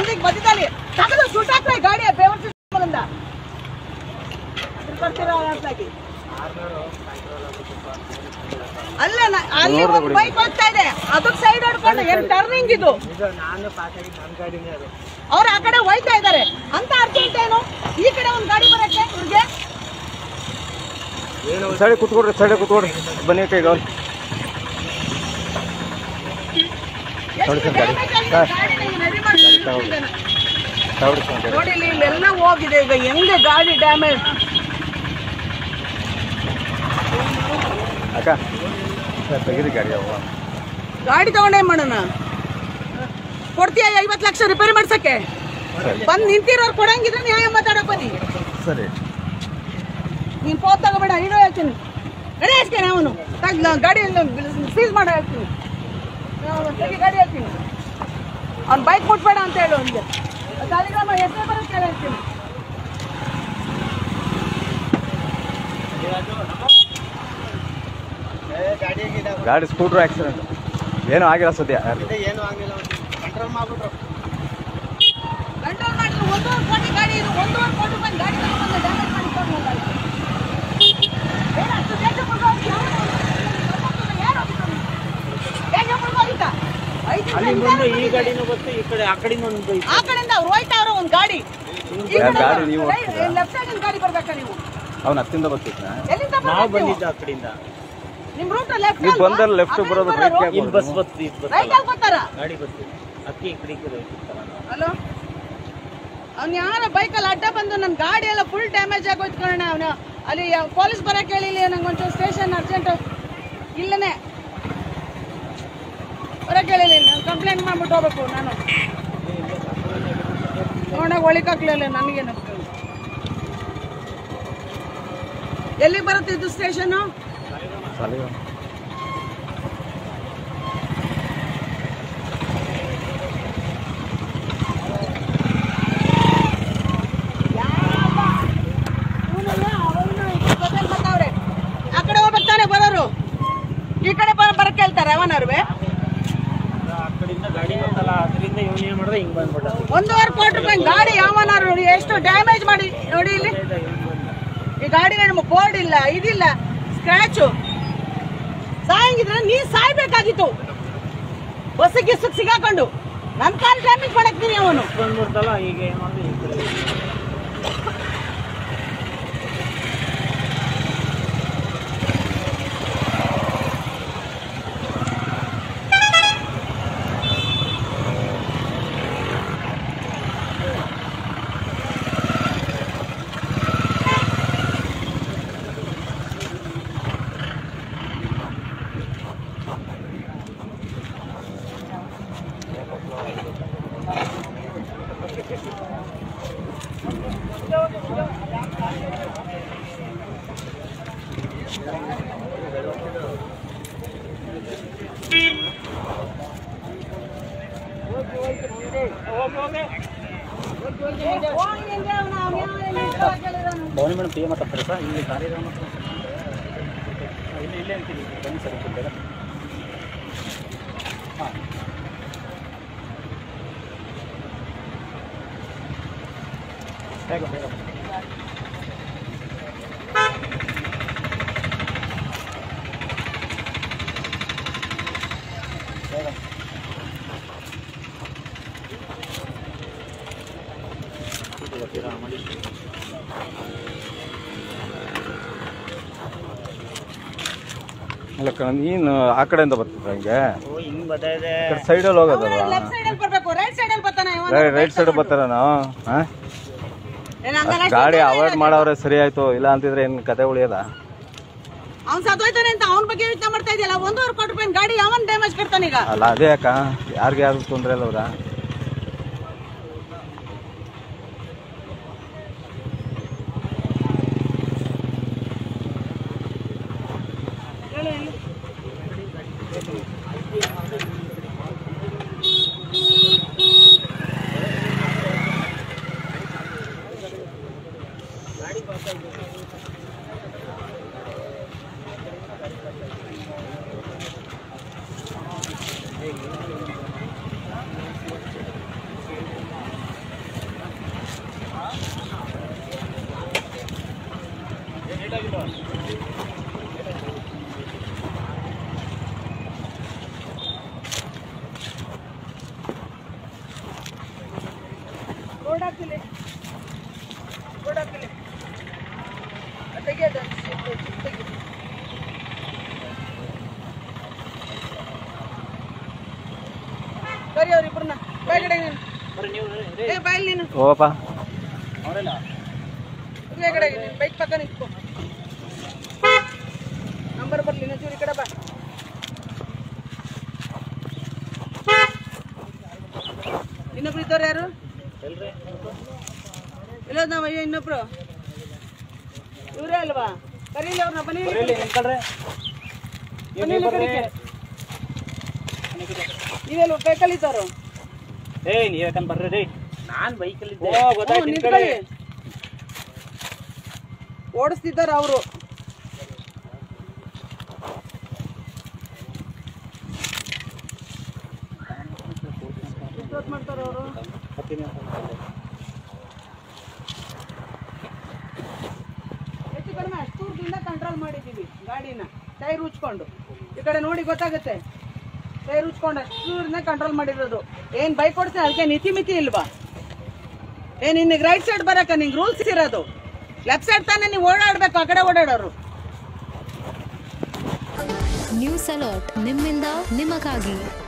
Building ಮಧ್ಯದಲ್ಲಿ ತಗದು ಸುಟ್ಟಾಕ್ರೆ ಗಾಡಿಯ ಬೇವರ್ಸಿ ಸಂಬಂಧ ಬರ್ತೀರಾ ಅದಾಗಿ. ಅಲ್ಲ ನ- ಅಲ್ಲಿ ಒಂದು ಬೈಕ್ ಹೋಗ್ತಾ ಇದೆ ಅದಕ್ಕೆ ಸೈಡ್ ಹೊಡ್ಕೊಂಡು ಏನ್ ಟರ್ನಿಂಗ್ ಇದು ನಾನು ಪಾಸ್ ಆಗಿದ್ದು ನನ್ನ ಗಾಡಿನೇ ಅದು ಅವ್ರು ಆ ಕಡೆ ಹೋಯ್ತಾ ಇದ್ದಾರೆ ಅಂತ ಅರ್ಜೆಂಟ್ ಏನು ಈ ಕಡೆ ಒಂದು ಗಾಡಿ ಬರಕ್ಕೆ ಇವ್ರಿಗೆ ಸೈಡ್ ಕುತ್ಕೊಡ್ರಿ ಸೈಡ್ ಕುತ್ಕೊಡ್ರಿ ಬನ್ನಿ ಕೈಗೆ ಅವ್ರು ಎಷ್ಟು ನೋಡಿ ಸರ್ ಗಾಡಿ. damage ಆಗಿದೆ ಗಾಡಿನ ಈಗ ready ಮಾಡಿ ಇಟ್ಟಿದ್ದಾನೆ. ತಗೊಳ್ರಿ ಸರ್ ಗಾಡಿ. ನೋಡಿ ಇಲ್ಲಿ ಇಲ್ಲೆಲ್ಲ ಹೋಗಿದೆ ಈಗ ಹೆಂಗೆ ಗಾಡಿ ಡ್ಯಾಮೇಜ್ ಅಕ್ಕ ಸರ್ ತೆಗೀರಿ ಗಾಡಿ ಅವ ಗಾಡಿ ತಗೊಂಡೇ ಮಾಡೋಣ ಕೊಡ್ತೀಯ ಐವತ್ತು ಲಕ್ಷ ರಿಪೇರಿ ಮಾಡ್ಸಕ್ಕೆ ಸರಿ ಬಂದ್ ನಿಂತಿರೋರು ಕೊಡಂಗಿದ್ರೆ ನ್ಯಾಯ ಮಾತಾಡಕ್ ಬನ್ನಿ ಸರಿ ನೀನ್ ಫೋನ್ ತಗೋಬೇಡ ಇರೋ ಹೇಳ್ತೀನಿ ಗಾಡಿ ಹೇಳ್ತೀನಿ ಅವನು ತಗ್ಲ ಗಾಡಿ ಸೀಸ್ ಮಾಡಿ ಹೇಳ್ತೀನಿ ಅವ್ನು ತೆಗಿ ಗಾಡಿ ಹೇಳ್ತೀನಿ ಅವ್ನು ಬೈಕ್ ಮುಟ್ಬೇಡ ಅಂತ ಹೇಳು ಅವನಿಗೆ ಸಾಲಿಗ್ರಾಮ ಎಷ್ಟೇ ಬರುತ್ತೆ ಹೇಳು ಹೇಳ್ತೀನಿ ಗಾಡಿ ಸ್ಕೂಟ್ರ್ ಆಕ್ಸಿಡೆಂಟ್ ಏನೂ ಆಗಿಲ್ಲ ಸದ್ಯ ಯಾರ್ಗೂ. ಏನು ಆಗಿಲ್ಲ ಕಂಟ್ರೋಲ್ ಮಾಡ್ಬಿಟ್ರು ಕಂಟ್ರೋಲ್ ಮಾಡಿ ಒಂದೂವರೆ ಕೋಟಿ ಗಾಡಿ ಇದು ಒಂದೂವರೆ ಕೋಟಿ ರೂಪಾಯಿ ಗಾಡಿ ತಗೊಂಡ್ಬಂದು ಡ್ಯಾಮೇಜ್ ಮಾಡಿ ಕೊಡ್ಬೋದಲ್ಲ ಏನು ಅಷ್ಟು ದೇಶ ಮುಳ್ಗೋಗಿ ಯಾರು ಹೋಗಿದ್ದು? ದೇಶ ಮುಳ್ಗೋಗಿದ್ದ? ಐದು ಅಲ್ಲಿ ನಿಮಿಷ ಮುಂದೆ ಈ ಹಿಂದೆ ಗಾಡಿನೂ ಬಂತು ಈ ಕಡೆ ಆ ಕಡೆಯಿಂದ ಒಂದು ಇತ್ತು. ಆ ಕಡೆಯಿಂದ ಅವ್ರು ಹೋಯ್ತಾವ್ರೆ ಒಂದು ಗಾಡಿ ಈ ಯಾರ್ ಕಡೆ ಗಾಡಿ ನೀವು ಹೋಗ್ತೀರಾ? ಲೆಫ್ಟ್ ಸೈಡ್ ಗಾಡಿ ಬರ್ಬೇಕಾ ನೀವು ಅವ್ನು ಹತ್ತಿಂದ ಬರ್ತಿದ್ನ ಎಲ್ಲಿಂದ ನಾವು ಬರ್ಬೇಕು ನೀವು? ಬಂದಿದ್ದು ಆ ಕಡೆಯಿಂದ ನಿಮ್ ರೂಟ್ ಲೆಫ್ಟ್ ನೀವು ಬಂದಲ್ಲಿ ಲೆಫ್ಟ್ ಬರೋದು ರೈಟ್ ಇಲ್ಲಿ ಬಸ್ ಬತ್ತು ಇದು ರೈಟ್ ಬತ್ತಲ್ಲ ಅಲ್ಲಿ ಬರ್ತಾರ ಗಾಡಿ ಬತ್ತು ಅಕ್ಕಿ ಈ ಕಡೆ ಈ ಕಡೆ ಹೋಗ್ತಿತ್ತಲ್ಲ ನಾವು. ಹಲೋ ಅವ್ನು ಯಾರ ಬೈಕಲ್ಲಿ ಅಡ್ಡ ಬಂದು ನನ್ನ ಗಾಡಿ ಎಲ್ಲ ಫುಲ್ ಡ್ಯಾಮೇಜ್ ಆಗೋಯ್ತು ಕಣ ಅವನು ಅಲ್ಲಿ ಪೊಲೀಸ್ ಬರಕ್ಕೆ ಹೇಳಿಲ್ಲ ನಂಗೆ ಒಂಚೂರು ಸ್ಟೇಷನ್ ಅರ್ಜೆಂಟ್ ಇಲ್ಲನೇ ಬರಕ್ಕೆ ಹೇಳಿಲ್ಲ ನಾನು ಕಂಪ್ಲೇಂಟ್ ಮಾಡ್ಬಿಟ್ಟು ಹೋಗ್ಬೇಕು ನಾನು ನೋಡೋಕೆ ಒಳಿಕಾಗ್ಲಿಲ್ಲ ನನಗೇನು ಎಲ್ಲಿಗೆ ಬರುತ್ತೆ ಇದು ಸ್ಟೇಷನು ಸಾಲಿಗ್ರಾಮ. ಆ ಕಡೆ ಹೋಗ್ಬೇಕಾರೆ ಬರೋರು ಈ ಕಡೆ ಬರ ಬರಕ್ಕೆ ಹೇಳ್ತಾರೆ ಅವನರ್ವೆ ಆ ಕಡೆಯಿಂದ ಗಾಡಿ ಬಂತಲ್ಲ ಅದರಿಂದ ಇವನು ಏನು ಮಾಡ್ದೆ ಹಿಂಗೆ ಬಂದ್ಬಿಟ್ಟ ಒಂದೂವರೆ ಕೋಟಿ ರೂಪಾಯಿ ಗಾಡಿ ಯಾವನಾರು ನೋಡಿ ಎಷ್ಟು ಡ್ಯಾಮೇಜ್ ಮಾಡಿ ನೋಡಿ ಇಲ್ಲಿ ಈ ಗಾಡಿ ನಮ್ಮ ಬೋರ್ಡ್ ಇಲ್ಲ ಇದಿಲ್ಲ ಸ್ಕ್ರಾಚು ಸಾಯಂಗಿದ್ರೆ ನೀ ಸಾಯ್ಬೇಕಾಗಿತ್ತು ಬಸ್ಸಿಗೆ ಗಿಸ್ಸಿಗೆ ಸಿಗಾಕೊಂಡು ನನ್ನ ಕಾಲ್ ಡ್ಯಾಮೇಜ್ ಮಾಡಕ್ತೀನಿ ಅವನು ಬಂದ್ಬಿಡ್ತಲ್ಲ ಈಗ ಏನು ಮಾಡಿದೆ ಈ ಕಡೆ ಭವಾನಿ ಮೇಡಮ್ ಪಿ ಮಾತಾಡ್ತಾರೆ ಸರ್ ಇಲ್ಲಿ ಕಾರ್ಯಕ್ರಮ ಇಲ್ಲಿ ಇಲ್ಲೇ ಅಂತೀವಿ ಬನ್ನಿ ಸರ್ ಸ್ವಲ್ಪ ಬೇಗ ಹಾಂ ಬೇಗ ಬೇಗ ಬೇಗ ಇದು ಗೊತ್ತಿಲ್ಲ ಮಾಡಿ ಅಲ್ಲ ಕಣ ನೀನು ಆ ಕಡೆಯಿಂದ ಬರ್ತಿದ್ದ ಹಿಂಗೆ ಓ ಹಿಂಗ್ ಬರ್ತಾ ಇದೆ ಸೈಡಲ್ಲಿ ಹೋಗೋದಲ್ವಾ ಲೆಫ್ಟ್ ಸೈಡ್ ಅಲ್ಲಿ ಬರ್ಬೇಕು ರೈಟ್ ಸೈಡ್ ಅಲ್ಲಿ ಬರ್ತಾನೆ ರೈಟ್ ಸೈಡ್ ಬರ್ತಾರ ನಾವು ಹಾಂ ಗಾಡಿ ಅವಾಯ್ಡ್ ಮಾಡವ್ರೆ ಸರಿ ಆಯ್ತು ಇಲ್ಲ ಅಂತಿದ್ರೆ ಏನು ಕತೆ ಉಳಿಯೋದ ಅವ್ನ್ ಸತ್ತೋಯ್ತಾನೆ ಅಂತ ಅವನ ಬಗ್ಗೆ ಯೋಚನೆ ಮಾಡ್ತಾ ಇದೆಯಲ್ಲ ಒಂದೂವರೆ ಕೋಟಿ ರೂಪಾಯಿ ಗಾಡಿ ಅವನ್ ಡ್ಯಾಮೇಜ್ ಕೊಡ್ತಾನೆ ಈಗ ಅಲ್ಲ ಅದೇ ಅಕ್ಕ ಯಾರಿಗೆ ಯಾರು ತೊಂದರೆ ಇಲ್ಲ ಅವ್ರ ರೋಡ್ ಹಾಕಿಲಿ ರೋಡ್ ಹಾಕಿಲಿ ತೆಗಿಯೋದು ತೆಗಿ ಕರಿ ಅವ್ರಿಬ್ರನ್ನ ಬಾಯ್ ಕಡೆ ನೀನು ಬರ್ರಿ ನೀವು ಏ ಬಾಯ್ ನೀನು ಓಪ ಅವರೆಲ್ಲ ಇಲ್ಲೇ ಕಡೆ ನೀನು ಬೈಕ್ ಪಕ್ಕ ನಿಂತ್ಕೊ ನಂಬರ್ ಬರ್ಲಿ ಇನ್ನೊಂಚೂರು ಈ ಕಡೆ ಬಾ ಇನ್ನೊಬ್ರು ಇದ್ದವ್ರು ಯಾರು ಎಲ್ರಿ ಇಲ್ಲ ನಾವು ಅಯ್ಯೋ ಇನ್ನೊಬ್ರು ಇವರೇ ಅಲ್ವಾ ಕರೀಲಿ ಅವ್ರನ್ನ ಬನ್ನಿ ಇಲ್ಲಿ. ಬರ್ರಿ ನಿಂತ್ಕೊಳ್ರಿ ಬನ್ನಿ ಇಲ್ಲಿ ಕರೀಕೆ. ನೀವೆಲ್ಲ ಬೈಕಲ್ಲಿ ಇದ್ದವರು ಏಯ್ ನೀವ್ ಯಾಕಂದ್ ಬರ್ರಿ ರೀ ನಾನ್ ಬೈಕಲ್ಲಿ ಇದ್ದೆ ಹ್ಞೂ, ಗೊತ್ತಾಯ್ತು ನಿಂತ್ಕೊಳ್ಳಿ ನಿಂತ್ಕೊಳ್ಳಿ ಓಡಿಸ್ತಿದ್ದಾರೆ ಅವರು ಮಾಡ್ತಾರೆ ಅವರು ಹೆಚ್ಚು ಕಡಿಮೆ ಅಷ್ಟು ದೂರದಿಂದ ಕಂಟ್ರೋಲ್ ಮಾಡಿದ್ದೀವಿ ಗಾಡಿನ ಟೈರ್ ಉಚ್ಕೊಂಡು ಈ ಕಡೆ ನೋಡಿ ಗೊತ್ತಾಗುತ್ತೆ ಟೈರ್ ಉಚ್ಕೊಂಡು ಅಷ್ಟು ದೂರದಿಂದ ಕಂಟ್ರೋಲ್ ಮಾಡಿರೋದು ಏನ್ ಬೈಕ್ ಓಡಿಸ್ತೀನಿ ಅದಕ್ಕೆ ನೀತಿ ಮಿತಿ ಇಲ್ವಾ ಏನ್ ನಿನಗೆ ರೈಟ್ ಸೈಡ್ ಬರಕ ನಿಂಗೆ ರೂಲ್ಸ್ ಇರೋದು ಲೆಫ್ಟ್ ಸೈಡ್ ತಾನೇ ನೀವು ಓಡಾಡ್ಬೇಕು ಆ ಕಡೆ ಓಡಾಡೋರು ನ್ಯೂಸ್ ಅಲರ್ಟ್ ನಿಮ್ಮಿಂದ ನಿಮಗಾಗಿ